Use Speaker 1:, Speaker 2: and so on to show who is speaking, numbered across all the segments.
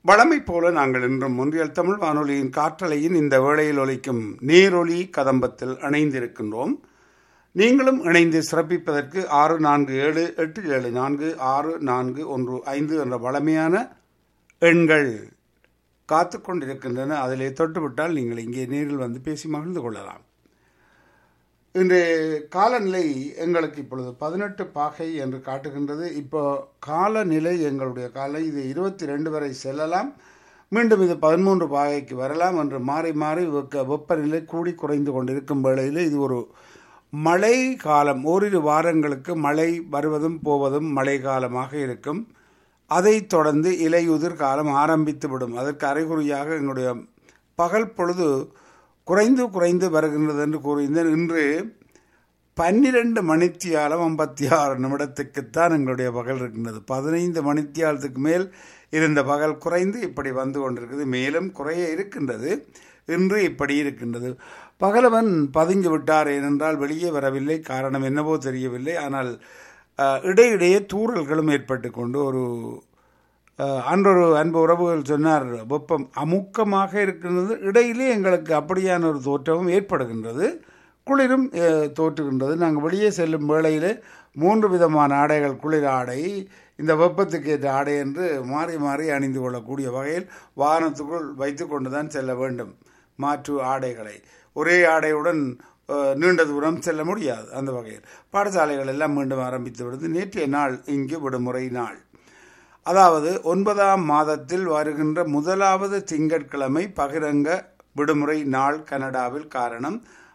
Speaker 1: வழமை போல நாங்கள் இன்றும் ஒன்றியல் தமிழ் வானொலியின் காற்றலையின் இந்த வேளையில் ஒலிக்கும் நேரொலி கதம்பத்தில் இணைந்திருக்கின்றோம் நீங்களும் இணைந்து சிறப்பிப்பதற்கு ஆறு நான்கு ஏழு எட்டு ஏழு நான்கு ஆறு நான்கு ஒன்று ஐந்து என்ற வளமையான எண்கள் காத்து கொண்டிருக்கின்றன அதிலே தொட்டுவிட்டால் நீங்கள் இங்கே நேரில் வந்து பேசி மகிழ்ந்து கொள்ளலாம் இன்று காலநிலை எங்களுக்கு இப்பொழுது பதினெட்டு பாகை என்று காட்டுகின்றது இப்போ காலநிலை எங்களுடைய காலை இது இருபத்தி ரெண்டு வரை செல்லலாம் மீண்டும் இது பதிமூன்று பாகைக்கு வரலாம் என்று மாறி மாறி வெக்க வெப்பநிலை கூடி குறைந்து கொண்டிருக்கும் வேளையில் இது ஒரு மழை காலம் ஓரிரு வாரங்களுக்கு மழை வருவதும் போவதும் மழை காலமாக இருக்கும் அதைத் தொடர்ந்து இலையுதிர் காலம் ஆரம்பித்து விடும் அதற்கு அறிகுறியாக எங்களுடைய பகல் பொழுது குறைந்து குறைந்து வருகின்றது என்று கூறியிருந்தேன் இன்று பன்னிரண்டு மணித்தியாலம் ஐம்பத்தி ஆறு நிமிடத்துக்குத்தான் எங்களுடைய பகல் இருக்கின்றது பதினைந்து மணித்தியாலத்துக்கு மேல் இருந்த பகல் குறைந்து இப்படி வந்து கொண்டிருக்குது மேலும் குறைய இருக்கின்றது இன்று இப்படி இருக்கின்றது பகலவன் பதுங்கி விட்டார் ஏனென்றால் வெளியே வரவில்லை காரணம் என்னவோ தெரியவில்லை ஆனால் இடையிடையே தூறல்களும் ஏற்பட்டு கொண்டு ஒரு அன்றொரு அன்பு உறவுகள் சொன்னார் வெப்பம் அமுக்கமாக இருக்கின்றது இடையிலே எங்களுக்கு அப்படியான ஒரு தோற்றமும் ஏற்படுகின்றது குளிரும் தோற்றுகின்றது நாங்கள் வெளியே செல்லும் வேளையில் மூன்று விதமான ஆடைகள் குளிர் ஆடை இந்த வெப்பத்துக்கு ஏற்ற ஆடை என்று மாறி மாறி அணிந்து கொள்ளக்கூடிய வகையில் வாகனத்துக்குள் வைத்து கொண்டு தான் செல்ல வேண்டும் மாற்று ஆடைகளை ஒரே ஆடையுடன் நீண்ட தூரம் செல்ல முடியாது அந்த வகையில் பாடசாலைகள் எல்லாம் மீண்டும் ஆரம்பித்து விடுது நேற்றைய நாள் இங்கு விடுமுறை நாள் அதாவது ஒன்பதாம் மாதத்தில் வருகின்ற முதலாவது திங்கட்கிழமை பகிரங்க விடுமுறை நாள் கனடாவில் காரணம்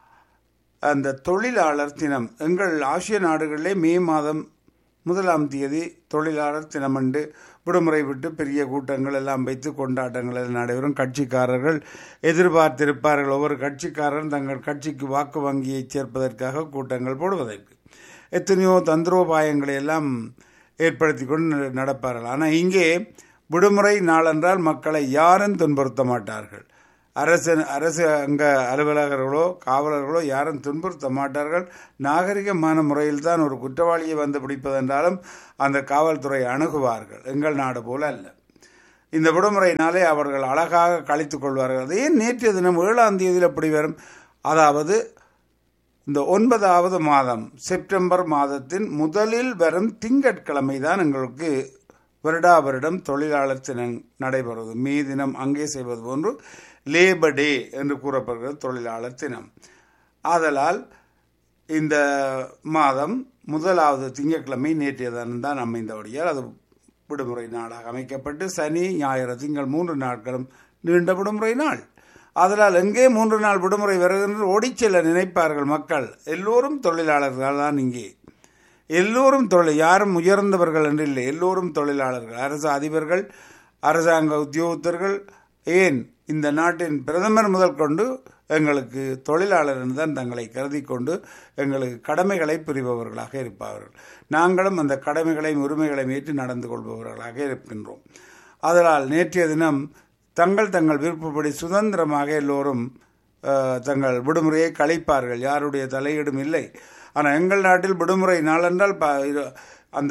Speaker 1: அந்த தொழிலாளர் தினம் எங்கள் ஆசிய நாடுகளிலே மே மாதம் முதலாம் தேதி தொழிலாளர் தினமண்டு விடுமுறை விட்டு பெரிய கூட்டங்கள் எல்லாம் வைத்து கொண்டாட்டங்கள் எல்லாம் நடைபெறும் கட்சிக்காரர்கள் எதிர்பார்த்திருப்பார்கள் ஒவ்வொரு கட்சிக்காரரும் தங்கள் கட்சிக்கு வாக்கு வங்கியை சேர்ப்பதற்காக கூட்டங்கள் போடுவதற்கு எத்தனையோ தந்திரோபாயங்களை எல்லாம் ஏற்படுத்தி கொண்டு நடப்பார்கள் ஆனால் இங்கே விடுமுறை நாளென்றால் மக்களை யாரும் துன்புறுத்த மாட்டார்கள் அரசு அரசு அங்க அலுவலகர்களோ காவலர்களோ யாரும் துன்புறுத்த மாட்டார்கள் நாகரிகமான முறையில் தான் ஒரு குற்றவாளியை வந்து பிடிப்பதென்றாலும் அந்த காவல்துறை அணுகுவார்கள் எங்கள் நாடு போல அல்ல இந்த விடுமுறையினாலே அவர்கள் அழகாக கழித்துக் கொள்வார்கள் அதே நேற்றைய தினம் ஏழாம் தேதியில் எப்படி வரும் அதாவது இந்த ஒன்பதாவது மாதம் செப்டம்பர் மாதத்தின் முதலில் வரும் திங்கட்கிழமை தான் எங்களுக்கு வருடா வருடம் தொழிலாளர் தினம் நடைபெறுவது மே தினம் அங்கே செய்வது போன்று லேபர் டே என்று கூறப்படுகிறது தொழிலாளர் தினம் ஆதலால் இந்த மாதம் முதலாவது திங்கட்கிழமை நேற்றைய தினம் தான் அமைந்தபடியால் அது விடுமுறை நாளாக அமைக்கப்பட்டு சனி ஞாயிறு திங்கள் மூன்று நாட்களும் நீண்ட விடுமுறை நாள் அதனால் எங்கே மூன்று நாள் விடுமுறை வருகின்ற ஓடிச் செல்ல நினைப்பார்கள் மக்கள் எல்லோரும் தொழிலாளர்கள் தான் இங்கே எல்லோரும் தொழில் யாரும் உயர்ந்தவர்கள் என்று இல்லை எல்லோரும் தொழிலாளர்கள் அரசு அதிபர்கள் அரசாங்க உத்தியோகத்தர்கள் ஏன் இந்த நாட்டின் பிரதமர் முதல் கொண்டு எங்களுக்கு தொழிலாளர் தான் தங்களை கருதி கொண்டு எங்களுக்கு கடமைகளை புரிபவர்களாக இருப்பார்கள் நாங்களும் அந்த கடமைகளையும் உரிமைகளையும் ஏற்று நடந்து கொள்பவர்களாக இருக்கின்றோம் அதனால் நேற்றைய தினம் தங்கள் தங்கள் விருப்பப்படி சுதந்திரமாக எல்லோரும் தங்கள் விடுமுறையை கழிப்பார்கள் யாருடைய தலையீடும் இல்லை ஆனால் எங்கள் நாட்டில் விடுமுறை நாளென்றால் அந்த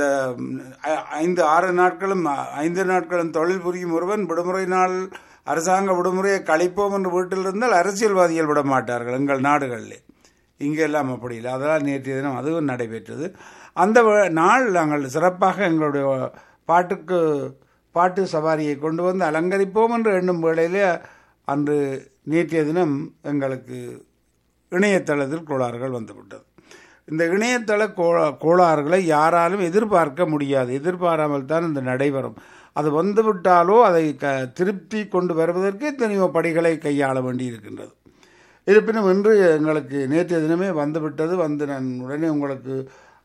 Speaker 1: ஐந்து ஆறு நாட்களும் ஐந்து நாட்களும் தொழில் புரியும் ஒருவன் விடுமுறை நாள் அரசாங்க விடுமுறையை கழிப்போம் என்று வீட்டில் இருந்தால் அரசியல்வாதிகள் விட மாட்டார்கள் எங்கள் நாடுகளில் இங்கெல்லாம் அப்படி இல்லை அதனால் நேற்றைய தினம் அதுவும் நடைபெற்றது அந்த நாள் நாங்கள் சிறப்பாக எங்களுடைய பாட்டுக்கு பாட்டு சவாரியை கொண்டு வந்து அலங்கரிப்போம் என்று எண்ணும் வேளையிலே அன்று நேற்றைய தினம் எங்களுக்கு இணையதளத்தில் கோளாறுகள் வந்துவிட்டது இந்த இணையதள கோளா கோளாறுகளை யாராலும் எதிர்பார்க்க முடியாது எதிர்பாராமல் தான் இந்த நடைபெறும் அது வந்துவிட்டாலோ அதை க திருப்தி கொண்டு வருவதற்கு எத்தனையோ படிகளை கையாள வேண்டி இருக்கின்றது இருப்பினும் இன்று எங்களுக்கு நேற்றைய தினமே வந்துவிட்டது வந்து நான் உடனே உங்களுக்கு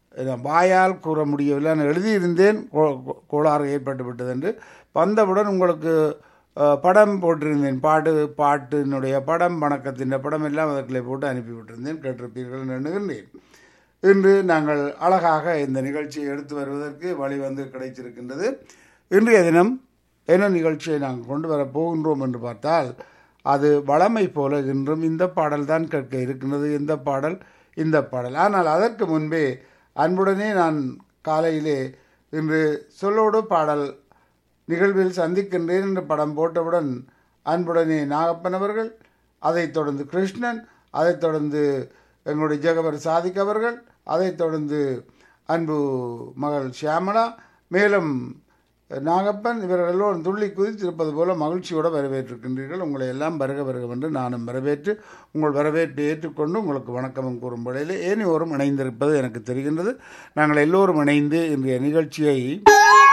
Speaker 1: வாயால் கூற முடியவில்லை நான் எழுதியிருந்தேன் கோளாறு ஏற்பட்டு விட்டது என்று வந்தவுடன் உங்களுக்கு படம் போட்டிருந்தேன் பாட்டு பாட்டினுடைய படம் வணக்கத்தின் படம் எல்லாம் அதற்குள்ளே போட்டு அனுப்பிவிட்டிருந்தேன் கேட்டிருப்பீர்கள் எண்ணுகின்றேன் இன்று நாங்கள் அழகாக இந்த நிகழ்ச்சியை எடுத்து வருவதற்கு வழி வந்து கிடைத்திருக்கின்றது இன்றைய தினம் என்ன நிகழ்ச்சியை நாங்கள் கொண்டு வர போகின்றோம் என்று பார்த்தால் அது வளமை போல இன்றும் இந்த பாடல் தான் கேட்க இருக்கின்றது இந்த பாடல் இந்த பாடல் ஆனால் அதற்கு முன்பே அன்புடனே நான் காலையிலே இன்று சொல்லோடு பாடல் நிகழ்வில் சந்திக்கின்றேன் என்று படம் போட்டவுடன் அன்புடனே நாகப்பன் அவர்கள் அதைத் தொடர்ந்து கிருஷ்ணன் அதைத் தொடர்ந்து எங்களுடைய ஜெகவர் சாதிக் அவர்கள் அதைத் தொடர்ந்து அன்பு மகள் ஷியாமளா மேலும் நாகப்பன் இவர்கள் எல்லோரும் துள்ளி குதித்திருப்பது போல மகிழ்ச்சியோடு வரவேற்றிருக்கின்றீர்கள் உங்களை எல்லாம் வருக வருக என்று நானும் வரவேற்று உங்கள் வரவேற்பை ஏற்றுக்கொண்டு உங்களுக்கு வணக்கமும் கூறும் வேளையில் ஏனையோரும் இணைந்திருப்பது எனக்கு தெரிகின்றது நாங்கள் எல்லோரும் இணைந்து இன்றைய நிகழ்ச்சியை